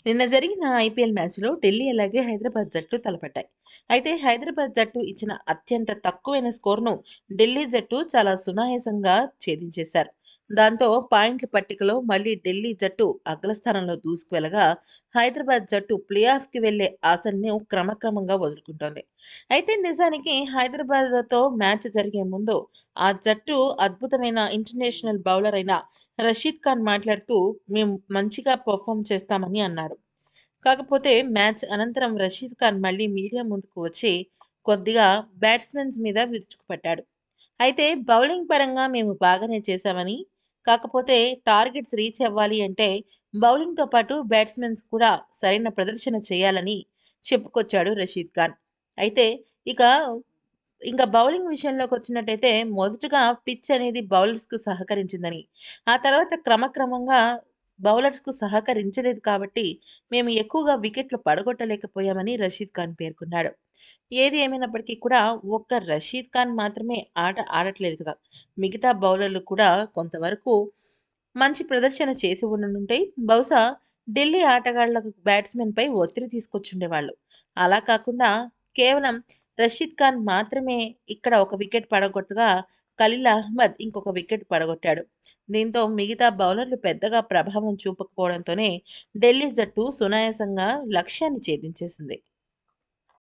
నిన్న జరిగిన ఐపీఎల్ మ్యాచ్లో ఢిల్లీ అలాగే హైదరాబాద్ జట్టు తలపడ్డాయి అయితే హైదరాబాద్ జట్టు ఇచ్చిన అత్యంత తక్కువైన స్కోర్ను ఢిల్లీ జట్టు చాలా సునాయాసంగా ఛేదించేశారు దాంతో పాయింట్ల పట్టికలో మళ్లీ ఢిల్లీ జట్టు అగ్రస్థానంలో దూసుకువెళ్లగా హైదరాబాద్ జట్టు ప్లే ఆఫ్కి వెళ్లే ఆశల్ని క్రమక్రమంగా వదులుకుంటోంది అయితే నిజానికి హైదరాబాద్తో మ్యాచ్ జరిగే ముందు ఆ జట్టు అద్భుతమైన ఇంటర్నేషనల్ బౌలర్ అయిన రషీద్ ఖాన్ మాట్లాడుతూ మేము మంచిగా పర్ఫామ్ చేస్తామని అన్నాడు కాకపోతే మ్యాచ్ అనంతరం రషీద్ ఖాన్ మళ్ళీ మీడియా ముందుకు వచ్చి కొద్దిగా బ్యాట్స్మెన్స్ మీద విరుచుకుపడ్డాడు అయితే బౌలింగ్ పరంగా మేము బాగానే చేశామని కాకపోతే టార్గెట్స్ రీచ్ అవ్వాలి అంటే బౌలింగ్తో పాటు బ్యాట్స్మెన్స్ కూడా సరైన ప్రదర్శన చేయాలని చెప్పుకొచ్చాడు రషీద్ ఖాన్ అయితే ఇక ఇంకా బౌలింగ్ విషయంలోకి వచ్చినట్టయితే మొదటగా పిచ్ అనేది బౌలర్స్కు సహకరించిందని ఆ తర్వాత క్రమక్రమంగా బౌలర్స్కు సహకరించలేదు కాబట్టి మేము ఎక్కువగా వికెట్లు పడగొట్టలేకపోయామని రషీద్ ఖాన్ పేర్కొన్నాడు ఏది ఏమైనప్పటికీ కూడా ఒక్క రషీద్ ఖాన్ మాత్రమే ఆట ఆడట్లేదు కదా మిగతా బౌలర్లు కూడా కొంతవరకు మంచి ప్రదర్శన చేసి ఉండుంటే బహుశా ఢిల్లీ ఆటగాళ్లకు బ్యాట్స్మెన్పై ఒత్తిడి తీసుకొచ్చుండేవాళ్ళు అలా కాకుండా కేవలం రషీద్ ఖాన్ మాత్రమే ఇక్కడ ఒక వికెట్ పడగొట్టగా ఖలీల్ అహ్మద్ ఇంకొక వికెట్ పడగొట్టాడు దీంతో మిగతా బౌలర్లు పెద్దగా ప్రభావం చూపకపోవడంతోనే ఢిల్లీ జట్టు సునాయాసంగా లక్ష్యాన్ని ఛేదించేసింది